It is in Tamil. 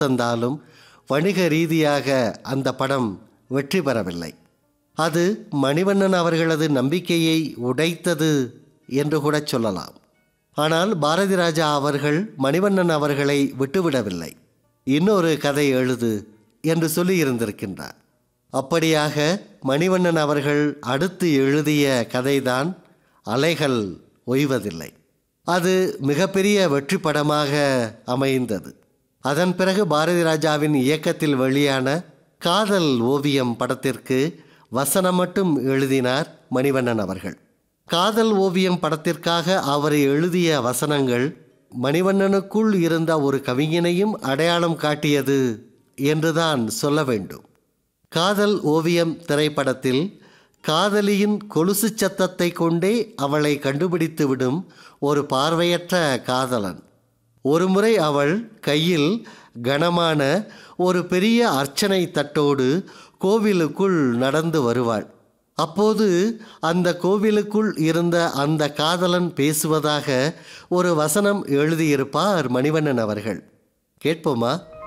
தந்தாலும் வணிக ரீதியாக அந்த படம் வெற்றி பெறவில்லை அது மணிவண்ணன் அவர்களது நம்பிக்கையை உடைத்தது என்று கூட சொல்லலாம் ஆனால் பாரதி ராஜா அவர்கள் மணிவண்ணன் அவர்களை விட்டுவிடவில்லை இன்னொரு கதை எழுது என்று சொல்லி இருந்திருக்கின்றார் அப்படியாக மணிவண்ணன் அவர்கள் அடுத்து எழுதிய கதைதான் அலைகள் ஓய்வதில்லை அது மிகப்பெரிய வெற்றி படமாக அமைந்தது அதன் பிறகு பாரதி ராஜாவின் இயக்கத்தில் வெளியான காதல் ஓவியம் படத்திற்கு வசனம் மட்டும் எழுதினார் மணிவண்ணன் அவர்கள் காதல் ஓவியம் படத்திற்காக அவர் எழுதிய வசனங்கள் மணிவண்ணனுக்குள் இருந்த ஒரு கவிஞனையும் அடையாளம் காட்டியது என்றுதான் சொல்ல வேண்டும் காதல் ஓவியம் திரைப்படத்தில் காதலியின் கொலுசு சத்தத்தை கொண்டே அவளை கண்டுபிடித்துவிடும் ஒரு பார்வையற்ற காதலன் ஒருமுறை அவள் கையில் கனமான ஒரு பெரிய அர்ச்சனை தட்டோடு கோவிலுக்குள் நடந்து வருவாள் அப்போது அந்த கோவிலுக்குள் இருந்த அந்த காதலன் பேசுவதாக ஒரு வசனம் எழுதியிருப்பார் மணிவண்ணன் அவர்கள் கேட்போமா